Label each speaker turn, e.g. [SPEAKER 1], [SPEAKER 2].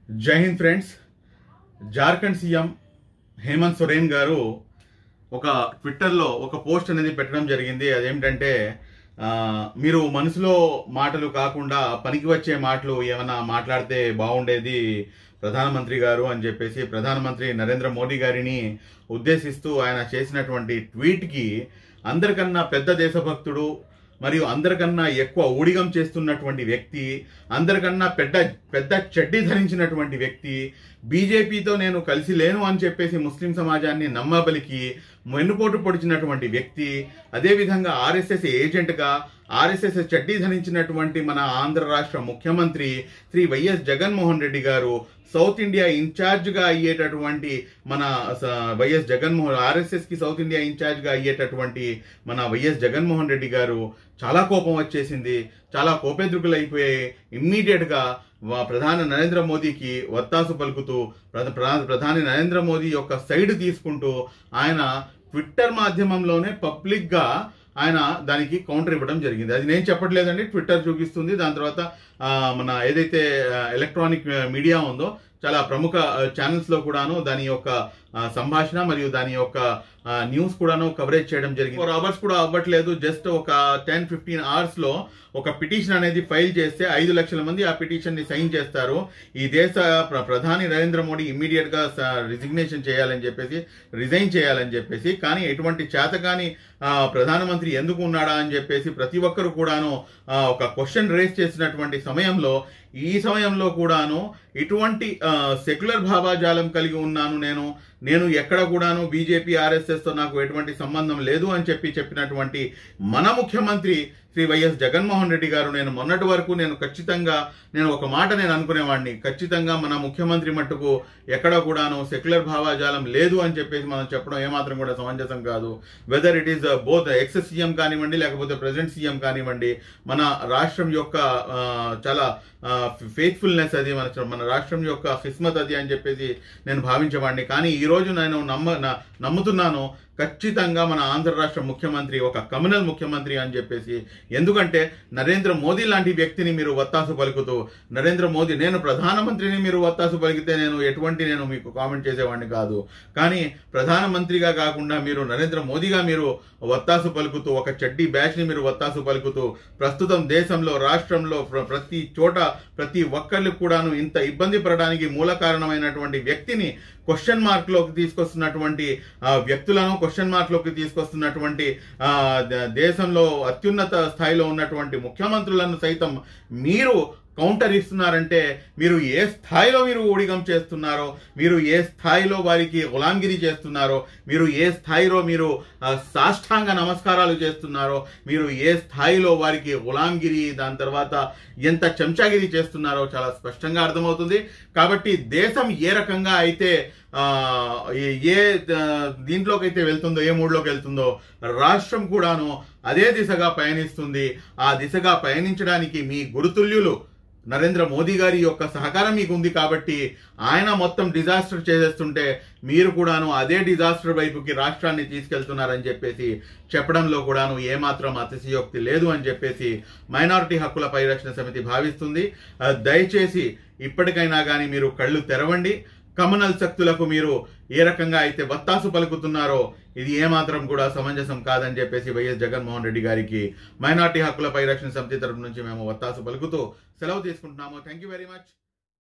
[SPEAKER 1] జై హింద్ friends Jharkhand CM Hemant Soren గారు ఒక ట్విట్టర్లో ఒక పోస్ట్ అనేది పెట్టడం జరిగింది అదేమిటంటే ఆ, మీరు మనసులో మాటలు కాకుండా పనికి వచ్చే మాటలు ఏమైనా మాట్లాడితే బాగుండేది ప్రధానమంత్రి గారు అని చెప్పేసి ప్రధానమంత్రి నరేంద్ర మోడీ గారిని ఉద్దేశిస్తూ ఆయన చేసినటువంటి ట్వీట్కి అందరికన్నా పెద్ద దేశభక్తుడు మరియు అందరికన్నా ఎక్కువ ఊడిగం చేస్తున్నటువంటి వ్యక్తి అందరికన్నా పెద్ద పెద్ద చెడ్డి ధరించినటువంటి వ్యక్తి బీజేపీతో నేను కలిసి లేను అని చెప్పేసి ముస్లిం సమాజాన్ని నమ్మబలికి వెన్నుపోటు పొడిచినటువంటి వ్యక్తి అదేవిధంగా ఆర్ఎస్ఎస్ ఏజెంట్గా ఆర్ఎస్ఎస్ చెడ్డీ ధరించినటువంటి మన ఆంధ్ర రాష్ట్ర ముఖ్యమంత్రి శ్రీ వైఎస్ జగన్మోహన్ రెడ్డి గారు సౌత్ ఇండియా ఇన్ఛార్జ్గా అయ్యేటటువంటి మన స- వైఎస్ జగన్మోహన్ ఆర్ఎస్ఎస్ కి సౌత్ ఇండియా ఇన్ఛార్జ్గా అయ్యేటటువంటి మన వైఎస్ జగన్మోహన్ రెడ్డి గారు చాలా కోపం వచ్చేసింది చాలా కోపేద్రుకులు అయిపోయాయి ఇమ్మీడియట్ గా వా- ప్రధాని నరేంద్ర మోదీకి వత్తాసు పలుకుతూ ప్రధ- ప్ర- ప్రధాని నరేంద్ర మోదీ యొక్క సైడ్ తీసుకుంటూ ఆయన ట్విట్టర్ మాధ్యమంలోనే పబ్లిక్ గా ఆయన దానికి కౌంటర్ ఇవ్వడం జరిగింది అది నేను చెప్పట్లేదండి ట్విట్టర్ చూపిస్తుంది దాని తర్వాత ఆ, మన ఏదైతే ఎలక్ట్రానిక్ మీడియా ఉందో చాలా ప్రముఖ ఛానల్స్ లో కూడాను దాని యొక్క ఆ, సంభాషణ మరియు దాని యొక్క ఆ, న్యూస్ కూడాను కవరేజ్ చేయడం జరిగింది ఫోర్ అవర్స్ కూడా అవ్వట్లేదు జస్ట్ ఒక టెన్ ఫిఫ్టీన్ అవర్స్ లో ఒక పిటిషన్ అనేది ఫైల్ చేస్తే ఐదు లక్షల మంది ఆ పిటిషన్ ని సైన్ చేస్తారు ఈ దేశ ప్ర- ప్రధాని నరేంద్ర మోడీ ఇమ్మీడియట్ గా రిజిగ్నేషన్ చేయాలని చెప్పేసి రిజైన్ చేయాలని చెప్పేసి కానీ ఎటువంటి చేతకాని ఆ, ప్రధానమంత్రి ఎందుకు ఉన్నాడా అని చెప్పేసి ప్రతి ఒక్కరు కూడాను ఆ, ఒక క్వశ్చన్ రేస్ చేసినటువంటి సమయంలో ఈ సమయంలో కూడాను ఇటువంటి సెక్యులర్ భావాజాలం కలిగి ఉన్నాను నేను నేను ఎక్కడ కూడాను బీజేపీ ఆర్ఎస్ఎస్ తో నాకు ఎటువంటి సంబంధం లేదు అని చెప్పి చెప్పినటువంటి మన ముఖ్యమంత్రి శ్రీ వైఎస్ జగన్మోహన్ రెడ్డి గారు నేను మొన్నటి వరకు నేను ఖచ్చితంగా నేను ఒక మాట నేను అనుకునేవాడిని ఖచ్చితంగా మన ముఖ్యమంత్రి మట్టుకు ఎక్కడ కూడాను సెక్యులర్ భావాజాలం లేదు అని చెప్పేసి మనం చెప్పడం ఏమాత్రం కూడా సమంజసం కాదు whether it is both ex CM కానివ్వండి లేకపోతే ప్రెసెంట్ సీఎం కానివ్వండి మన రాష్ట్రం యొక్క ఆ, చాలా ఫెయిత్ఫుల్నెస్ అది మన మన రాష్ట్రం యొక్క కిస్మత్ అది అని చెప్పేసి నేను భావించేవాడిని కానీ ఈ రోజు నేను నమ్మ నా- నమ్ముతున్నాను ఖచ్చితంగా మన ఆంధ్ర రాష్ట్ర ముఖ్యమంత్రి ఒక కమ్యూనల్ ముఖ్యమంత్రి అని చెప్పేసి ఎందుకంటే నరేంద్ర మోదీ లాంటి వ్యక్తిని మీరు వత్తాసు పలుకుతూ నరేంద్ర మోదీ నేను ప్రధానమంత్రిని మీరు వత్తాసు పలికితే నేను ఎటువంటి నేను మీకు కామెంట్ చేసేవాడిని కాదు కానీ ప్రధానమంత్రిగా కాకుండా మీరు నరేంద్ర మోదీగా మీరు వత్తాసు పలుకుతూ ఒక చెడ్డీ బ్యాచ్ ని మీరు వత్తాసు పలుకుతూ ప్రస్తుతం దేశంలో రాష్ట్రంలో ప్ర- ప్రతి చోట ప్రతి ఒక్కళ్ళు కూడాను ఇంత ఇబ్బంది పడడానికి మూల కారణమైనటువంటి వ్యక్తిని క్వశ్చన్ మార్క్ లోకి తీసుకొస్తున్నటువంటి ఆ, వ్యక్తులను క్వశ్చన్ మార్క్ లోకి తీసుకొస్తున్నటువంటి ఆ, ద- దేశంలో అత్యున్నత స్థాయిలో ఉన్నటువంటి ముఖ్యమంత్రులను సైతం మీరు కౌంటర్ ఇస్తున్నారంటే మీరు ఏ స్థాయిలో మీరు ఊడిగం చేస్తున్నారో మీరు ఏ స్థాయిలో వారికి గులాంగిరి చేస్తున్నారో మీరు ఏ స్థాయిలో మీరు ఆ, సాష్టాంగ నమస్కారాలు చేస్తున్నారో మీరు ఏ స్థాయిలో వారికి గులాంగిరి దాని తర్వాత ఎంత చెంచాగిరి చేస్తున్నారో చాలా స్పష్టంగా అర్థమవుతుంది కాబట్టి దేశం ఏ రకంగా అయితే ఆ, ఏ- ఏ ఆ, దీంట్లోకి అయితే వెళ్తుందో ఏ మూడ్లోకి వెళ్తుందో రాష్ట్రం కూడాను అదే దిశగా పయనిస్తుంది ఆ దిశగా పయనించడానికి మీ గురుతుల్యులు నరేంద్ర మోదీ గారి యొక్క సహకారం మీకు ఉంది కాబట్టి ఆయన మొత్తం డిజాస్టర్ చేసేస్తుంటే మీరు కూడాను అదే డిజాస్టర్ వైపుకి రాష్ట్రాన్ని తీసుకెళ్తున్నారని చెప్పేసి చెప్పడంలో కూడాను ఏమాత్రం అతిశయోక్తి లేదు అని చెప్పేసి మైనారిటీ హక్కుల పరిరక్షణ సమితి భావిస్తుంది ఆ, దయచేసి ఇప్పటికైనా కానీ మీరు కళ్ళు తెరవండి కమ్యూనల్ శక్తులకు మీరు ఏ రకంగా అయితే వత్తాసు పలుకుతున్నారో ఇది ఏమాత్రం కూడా సమంజసం కాదని చెప్పేసి వైఎస్ జగన్మోహన్ రెడ్డి గారికి మైనార్టీ హక్కుల పరిరక్షణ సమితి తరపు నుంచి మేము వత్తాసు పలుకుతూ సెలవు తీసుకుంటున్నాము థ్యాంక్ యూ వెరీ మచ్